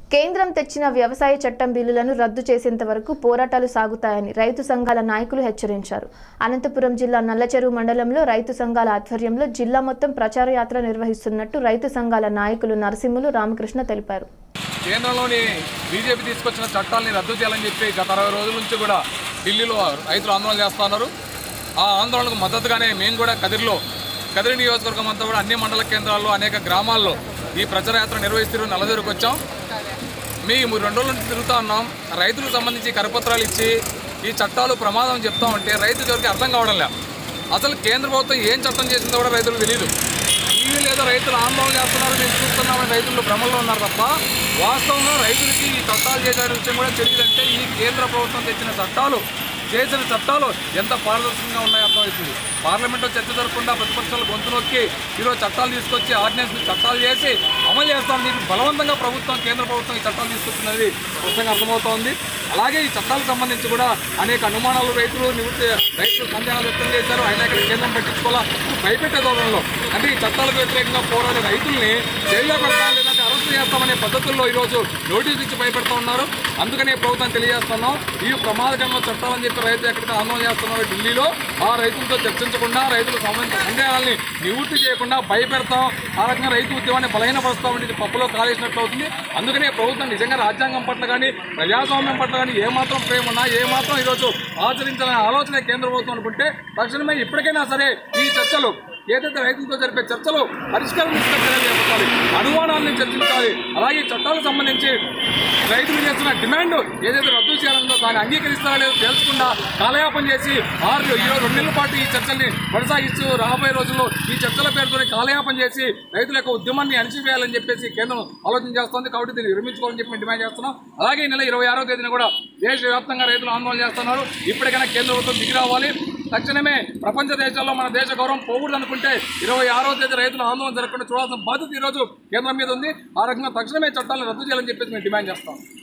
కేంద్రం తెచ్చిన వ్యవసాయ చట్టం బిల్లులను రద్దు చేసేంత వరకు పోరాటాలు సాగుతాయని రైతు సంఘాల నాయకులు హెచ్చరించారు అనంతపురం జిల్లా నల్లచెరువు మండలంలో రైతు సంఘాల ఆధ్వర్యంలో జిల్లా మొత్తం ప్రచార యాత్ర నిర్వహిస్తున్నట్టు రైతు సంఘాల నాయకులు నరసింహులు రామకృష్ణ తెలిపారు కేంద్రంలోని బీజేపీ తీసుకొచ్చిన చట్టాలని రద్దు చేయాలని చెప్పి గత అరవై రోజుల నుంచి కూడా ఢిల్లీలో రైతులు ఆందోళన చేస్తున్నారు ఆ ఆందోళనకు మద్దతుగానే మేము కూడా కదిరిలో కదిరి నియోజకవర్గం అంతా కూడా అన్ని మండల కేంద్రాల్లో అనేక గ్రామాల్లో ఈ ప్రచార యాత్ర నిర్వహిస్తూ నల్లదూరుకు వచ్చాం మేము రెండు రోజుల నుంచి తిరుగుతా ఉన్నాం రైతులకు సంబంధించి కరపత్రాలు ఇచ్చి ఈ చట్టాలు ప్రమాదం చెప్తా ఉంటే రైతు ఎవరికి అర్థం కావడం లే అసలు కేంద్ర ప్రభుత్వం ఏం చట్టం చేసిందో కూడా రైతులకు తెలియదు టీవీ లేదా రైతులు ఆందోళన చేస్తున్నారు మేము చూస్తున్నామని రైతులు భ్రమల్లో ఉన్నారు తప్ప వాస్తవంగా రైతులకి ఈ చట్టాలు చేసే విషయం కూడా తెలియదంటే ఈ కేంద్ర ప్రభుత్వం తెచ్చిన చట్టాలు చేసిన చట్టాలు ఎంత పారదర్శకంగా ఉన్నాయో అర్థమవుతుంది పార్లమెంట్లో చర్చ జరగకుండా ప్రతిపక్షాలు గొంతు నొక్కి ఈరోజు చట్టాలు తీసుకొచ్చి ఆర్డినెన్స్ చట్టాలు చేసి అమలు చేస్తాం దీనికి బలవంతంగా ప్రభుత్వం కేంద్ర ప్రభుత్వం ఈ చట్టాలు తీసుకొస్తున్నది స్పష్టంగా అర్థమవుతోంది అలాగే ఈ చట్టాలకు సంబంధించి కూడా అనేక అనుమానాలు రైతులు నివృత్తి రైతులు సందేహాలు వ్యక్తం చేశారు అయినా ఇక్కడ కేంద్రం పట్టించుకోవాలా భయపెట్టే ధోరణిలో అంటే ఈ చట్టాలకు వ్యతిరేకంగా పోరాడే రైతుల్ని జైల్లో పెడతాం లేదంటే అరెస్ట్ చేస్తామనే పద్ధతుల్లో ఈరోజు నోటీస్ ఇచ్చి భయపెడతా ఉన్నారు అందుకనే ప్రభుత్వం తెలియజేస్తున్నాం ఈ ప్రమాదకరమైన చట్టాలని చెప్పి రైతు ఎక్కడికి ఆందోళన చేస్తున్నారు ఢిల్లీలో ఆ రైతులతో చర్చించకుండా రైతులకు సంబంధించిన సందేహాలని నివృత్తి చేయకుండా భయపెడతాం ఆ రకంగా రైతు ఉద్యమాన్ని బలహీనపరుస్తామని ఇది పప్పులో కాలేసినట్లు అవుతుంది అందుకనే ప్రభుత్వం నిజంగా రాజ్యాంగం పట్ల కానీ ప్రజాస్వామ్యం పట్ల కానీ ఏమాత్రం ప్రేమ ఉన్నా ఏమాత్రం ఈరోజు ఆచరించాలనే ఆలోచన కేంద్ర ప్రభుత్వం అనుకుంటే తక్షణమే ఇప్పటికైనా సరే ఈ చర్చలు ఏదైతే రైతులతో జరిపే చర్చలు పరిష్కారం తీసుకొచ్చేలా చేపట్టాలి అనుమానాలను చర్చించాలి అలాగే ఈ చట్టాలకు సంబంధించి రైతులు చేస్తున్న డిమాండ్ ఏదైతే రద్దు చేయాలందో దాన్ని అంగీకరిస్తారా లేదో తెలుసుకుండా కాలయాపన చేసి ఆరు ఈరోజు రెండు నెలల పాటు ఈ చర్చల్ని కొనసాగిస్తూ రాబోయే రోజుల్లో ఈ చర్చల పేరుతో కాలయాపన చేసి రైతుల యొక్క ఉద్యమాన్ని అణిచివేయాలని చెప్పేసి కేంద్రం ఆలోచన చేస్తోంది కాబట్టి దీన్ని విరమించుకోవాలని చెప్పి మేము డిమాండ్ చేస్తున్నాం అలాగే ఈ నెల ఇరవై ఆరో తేదీన కూడా దేశవ్యాప్తంగా రైతులు ఆందోళన చేస్తున్నారు ఇప్పటికైనా కేంద్ర ప్రభుత్వం దిగి రావాలి తక్షణమే ప్రపంచ దేశాల్లో మన దేశ గౌరవం పోకూడదు అనుకుంటే ఇరవై ఆరో తేదీ రైతుల ఆందోళన జరగకుండా చూడాల్సిన బాధ్యత ఈరోజు కేంద్రం మీద ఉంది ఆ రకంగా తక్షణమే చట్టాలను రద్దు చేయాలని చెప్పేసి మేము డిమాండ్ చేస్తాం